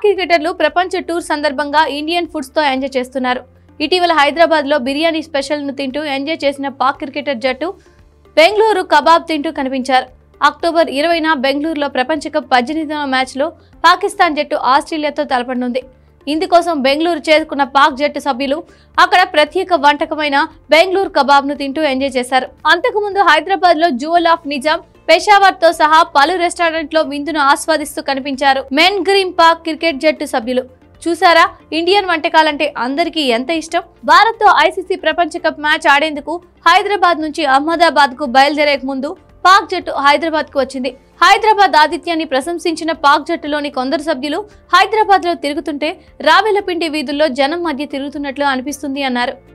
క్రికెటర్లు ప్రపంచ టూర్ సందర్భంగా ఇండియన్ ఫుడ్స్ తో ఎంజాయ్ చేస్తున్నారు ఇటీవల హైదరాబాద్ లో బిర్యానీ స్పెషల్ ను తింటూ ఎంజాయ్ చేసిన పాక్ క్రికెటర్ జట్టు బెంగళూరు కబాబ్ తింటూ కనిపించారు అక్టోబర్ ఇరవైన బెంగళూరులో ప్రపంచ కప్ పద్దెనిమిదవ మ్యాచ్లో పాకిస్తాన్ జట్టు ఆస్ట్రేలియాతో తలపడనుంది ఇందుకోసం బెంగళూరు చేరుకున్న పాక్ జట్టు సభ్యులు అక్కడ ప్రత్యేక వంటకమైన బెంగళూరు కబాబ్ను తింటూ ఎంజాయ్ చేశారు అంతకుముందు హైదరాబాద్ లో జువల్ ఆఫ్ నిజాం పెషావర్ తో సహా పలు రెస్టారెంట్ లో విందును ఆస్వాదిస్తూ కనిపించారు మెన్ గ్రీన్ పాక్ క్రికెట్ జట్టు సభ్యులు చూసారా ఇండియన్ వంటకాలంటే అందరికీ ఎంత ఇష్టం భారత్ తో ఐసీసీ ప్రపంచ కప్ మ్యాచ్ ఆడేందుకు హైదరాబాద్ నుంచి అహ్మదాబాద్ కు బయలుదేరే ముందు పాక్ జట్టు హైదరాబాద్ కు వచ్చింది హైదరాబాద్ ఆతిథ్యాన్ని ప్రశంసించిన పాక్ జట్టులోని కొందరు సభ్యులు హైదరాబాద్ లో తిరుగుతుంటే రావెలపిండి వీధుల్లో జనం మధ్య తిరుగుతున్నట్లు అనిపిస్తుంది అన్నారు